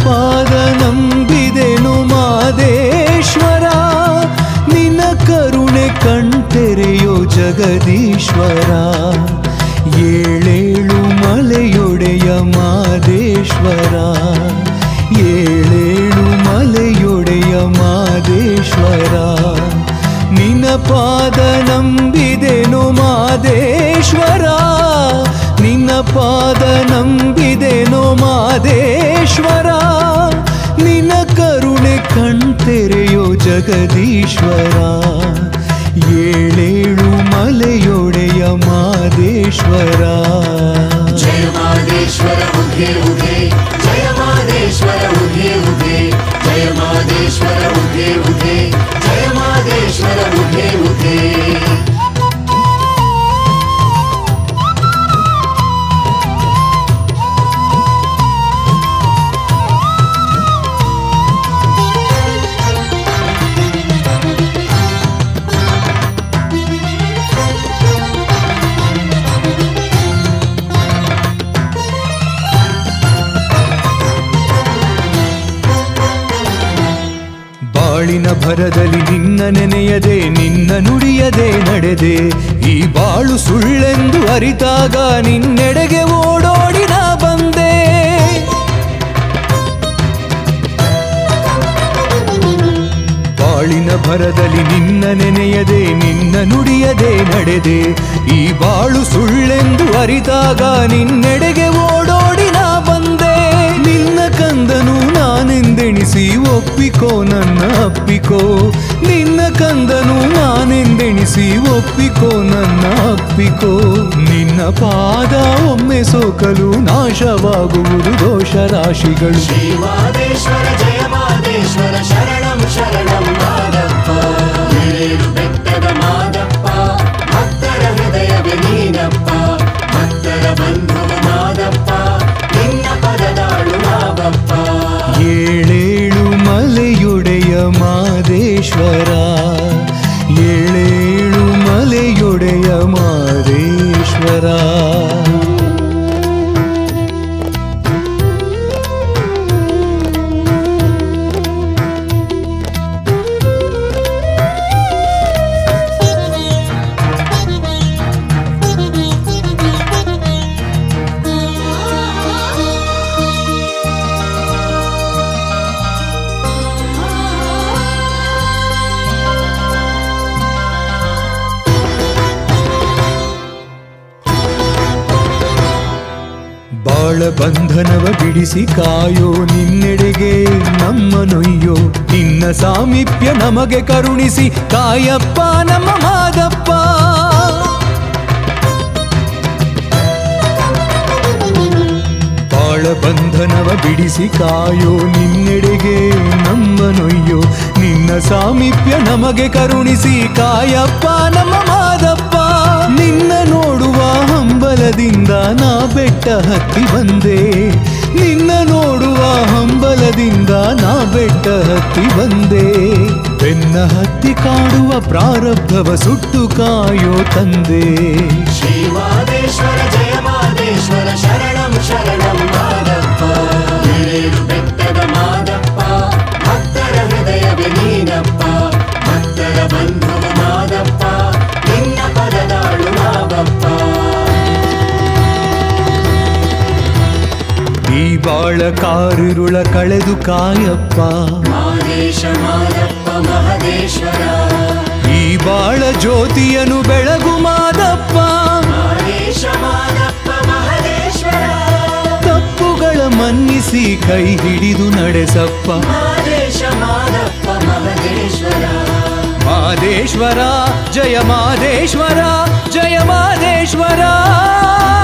ಪಾದ ನಂಬಿದೆನು ಮಾದೇಶ್ವರ ನಿನ್ನ ಕರುಣೆ ಕಣ್ತೆರೆಯೋ ಜಗದೀಶ್ವರ ಏಳೇಳು ಮಲೆಯೊಡೆಯ ಮಾದೇಶ್ವರ ಏಳೇಳು ಮಲೆಯೊಡೆಯ ಮಾದೇಶ್ವರ ನಿನ್ನ ಪಾದ ನಂಬಿದೆನು ಮಾದೇಶ್ವರ ನಿನ್ನ ಪಾದ ನಂಬಿದೆನು ಮಾದೇಶ್ವರ ನಿನ್ನ ಕರುಣೆ ಕಣ್ತೆರೆಯೋ ಜಗದೀಶ್ವರ ಏಳೇಳು ಮಲೆಯೊಡೆಯ ಮಾದೇಶ್ವರ ಜಯ ಮಾದೇಶ್ವರ ಉಘೆ ಉಘೆ ಜಯ ಮಾದೇಶ್ವರ ಉಘೆ ಉಘೆ ಜಯ ಮಾದೇಶ್ವರ ಉಘೆ ಉಘೆ ಜಯ ಮಾದೇಶ್ವರ ಉಘೆ ಉಘೆ ಬಾಳಿನ ಭರದಲ್ಲಿ ನಿನ್ನ ನೆನೆಯದೆ ನಿನ್ನ ನುಡಿಯದೆ ನಡೆದೆ ಈ ಬಾಳು ಸುಳ್ಳೆಂದು ಅರಿತಾಗ ನಿನ್ನೆಡೆಗೆ ಓಡೋಡಿ ನಾ ಬಂದೆ ಬಾಳಿನ ಭರದಲ್ಲಿ ನಿನ್ನ ನೆನೆಯದೆ ನಿನ್ನ ನುಡಿಯದೆ ನಡೆದೆ ಈ ಬಾಳು ಸುಳ್ಳೆಂದು ಅರಿತಾಗ ನಿನ್ನೆಡೆಗೆ ಓಡೋಡಿ ನಾ ಬಂದೆ ನಿನ್ನ ಕಂದನು ನಾನೆಂದೆಣಿಸಿ ಒಪ್ಪಿಕೋ ನನ್ನ ಅಪ್ಪಿಕೋ ನಿನ್ನ ಕಂದನು ನಾನೆಂದೆಣಿಸಿ ಒಪ್ಪಿಕೋ ನನ್ನ ಅಪ್ಪಿಕೋ ನಿನ್ನ ಪಾದ ಒಮ್ಮೆ ಸೋಕಲು ನಾಶವಾಗುವುದು ದೋಷ ರಾಶಿಗಳು ಶ್ರೀ ಮಾದೇಶ್ವರ ಜಯ ಮಾದೇಶ್ವರ ಶರಣಂ ಶರಣಂ ಮಾದಪ್ಪ ಏಳೇಳು ಬೆಟ್ಟದ ಮಾದಪ್ಪ ಭಕ್ತರ ಹೃದಯವೇ ನೀನಪ್ಪ ಭಕ್ತರ ಬಂಧುವ ಮಾದಪ್ಪ ನಿನ್ನ ಪದದಾಳು ನಾವಪ್ಪ ಏಳೇಳು ಮಲೆಯೊಡೆಯ ಮಾದೇಶ್ವರ ಏಳೇಳು ಮಲೆಯೊಡೆಯ ಮಾದೇಶ್ವರ ಬಾಳ ಬಂಧನವ ಬಿಡಿಸಿ ಕಾಯೋ ನಿನ್ನೆಡೆಗೆ ನಮ್ಮ ನೊಯ್ಯೋ ನಿನ್ನ ಸಾಮೀಪ್ಯ ನಮಗೆ ಕರುಣಿಸಿ ಕಾಯಪ್ಪ ನಮ್ಮ ಮಾದಪ್ಪ ಬಾಳ ಬಂಧನವ ಬಿಡಿಸಿ ಕಾಯೋ ನಿನ್ನೆಡೆಗೆ ನಮ್ಮ ನೊಯ್ಯೋ ನಿನ್ನ ಸಾಮೀಪ್ಯ ನಮಗೆ ಕರುಣಿಸಿ ಕಾಯಪ್ಪ ನಮ್ಮ ಮಾದಪ್ಪ ನಿನ್ನ ನೋಡುವ ಹಂಬಲದಿಂದ ನಾ ಬೆಟ್ಟ ಹತ್ತಿ ಬಂದೆ ನಿನ್ನ ನೋಡುವ ಹಂಬಲದಿಂದ ನಾ ಬೆಟ್ಟ ಹತ್ತಿ ಬಂದೆ ಬೆನ್ನ ಹತ್ತಿ ಕಾಡುವ ಪ್ರಾರಬ್ಧವ ಸುಟ್ಟು ಕಾಯೋ ತಂದೆ ಶ್ರೀ ಮಾದೇಶ್ವರ ಜಯ ಮಾದೇಶ್ವರ ಶರಣಂ ಶರಣಂ ಮಾದಪ್ಪ ಏಳೇಳು ಬೆಟ್ಟದ ಮಾದಪ್ಪ ಭಕ್ತರ ಹೃದಯವೇ ನೀನಪ್ಪ ಭಕ್ತರ ಬಂಧುವ ಮಾದಪ್ಪ ನಿನ್ನ ಪದದಾಳು ನಾವಪ್ಪ ಈ ಬಾಳ ಕಾರಿರುಳ ಕಳೆದು ಕಾಯಪ್ಪ ಮಾದೇಶ ಮಾದಪ್ಪ ಮಹದೇಶ್ವರ ಈ ಬಾಳ ಜ್ಯೋತಿಯನು ಬೆಳಗು ಮಾದಪ್ಪ ಮಾದೇಶ ಮಾದಪ್ಪ ಮಹದೇಶ್ವರ ತಪ್ಪುಗಳ ಮನ್ನಿಸಿ ಕೈ ಹಿಡಿದು ನಡೆಸಪ್ಪ ಮಾದೇಶ ಮಾದಪ್ಪ ಮಹದೇಶ್ವರ ಮಾದೇಶ್ವರ ಜಯ ಮಾದೇಶ್ವರ ಜಯ ಮಾದೇಶ್ವರ